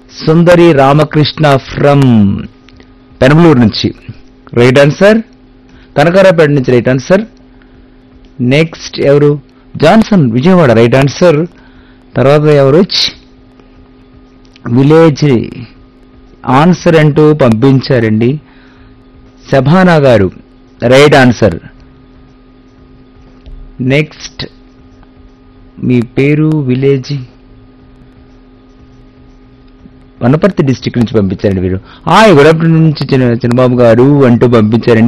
సుందరి Ramakrishna from Penamaluru నుంచి right answer Kanakarapeta నుంచి right answer next ఎవరు జాన్సన్ విజయవాడ రైట్ ఆన్సర్ తర్వాత ఎవరు విలేజ్ ఆన్సర్ అంటూ పంపించారండి సభానా గారు రైట్ ఆన్సర్ నెక్స్ట్ మీ పేరు విలేజ్ వనపర్తి డిస్టిక్ నుంచి పంపించారండి మీరు హాయ్ గుడ్ ఆఫ్టర్నూన్ నుంచి చిన్న చిన్నబాబు గారు అంటూ పంపించారండి